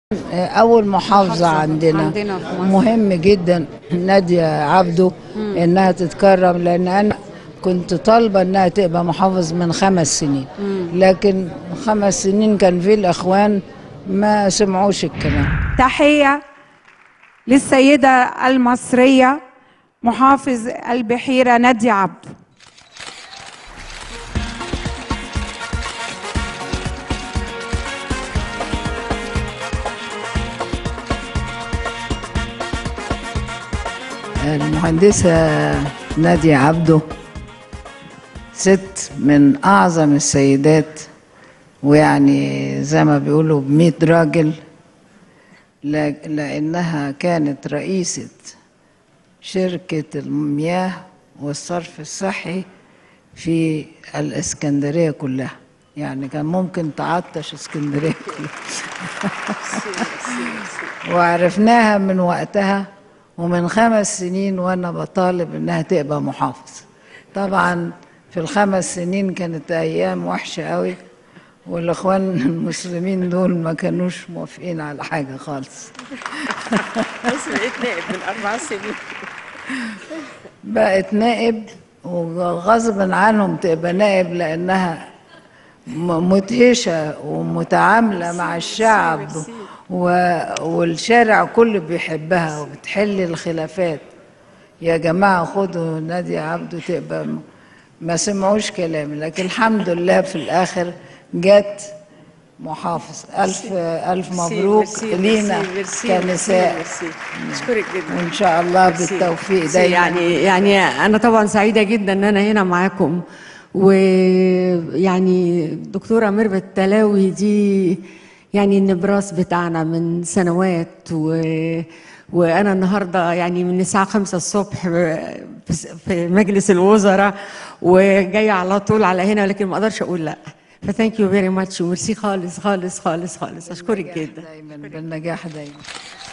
أول محافظة عندنا, عندنا في مصر. مهم جدا نادية عبده إنها تتكرم لأن أنا كنت طالبة إنها تبقى محافظ من خمس سنين لكن خمس سنين كان في الأخوان ما سمعوش الكلام تحية للسيدة المصرية محافظ البحيرة نادية عبد المهندسة نادية عبده ست من أعظم السيدات ويعني زي ما بيقولوا بمية راجل لا- لأنها كانت رئيسة شركة المياه والصرف الصحي في الإسكندرية كلها يعني كان ممكن تعطش اسكندرية كلها وعرفناها من وقتها ومن خمس سنين وانا بطالب انها تبقى محافظ طبعا في الخمس سنين كانت ايام وحشه قوي والاخوان المسلمين دول ما كانوش موافقين على حاجه خالص بس بقيت نائب من أربع سنين بقت نائب وغصبا عنهم تبقى نائب لانها م- مدهشه ومتعامله مع الشعب و- والشارع كله بيحبها وبتحل الخلافات يا جماعه خدوا نادية عبده تبقى م- ما سمعوش كلامي لكن الحمد لله في الاخر جت محافظ الف الف مبروك ميرسي، لينا ميرسي، ميرسي، كنساء ميرسي. أشكرك جدا وان شاء الله ميرسي. بالتوفيق ميرسي. دايما يعني يعني انا طبعا سعيده جدا ان انا هنا معاكم ويعني دكتوره ميرفت تلاوي دي يعني النبراس بتاعنا من سنوات و وانا النهارده يعني من الساعه 5 الصبح في- في مجلس الوزراء وجايه على طول على هنا لكن ما اقدرش اقول لا فثانك يو فيري ماتش وميرسي خالص خالص خالص خالص اشكرك بالنجاح جدا دايما بالنجاح دايما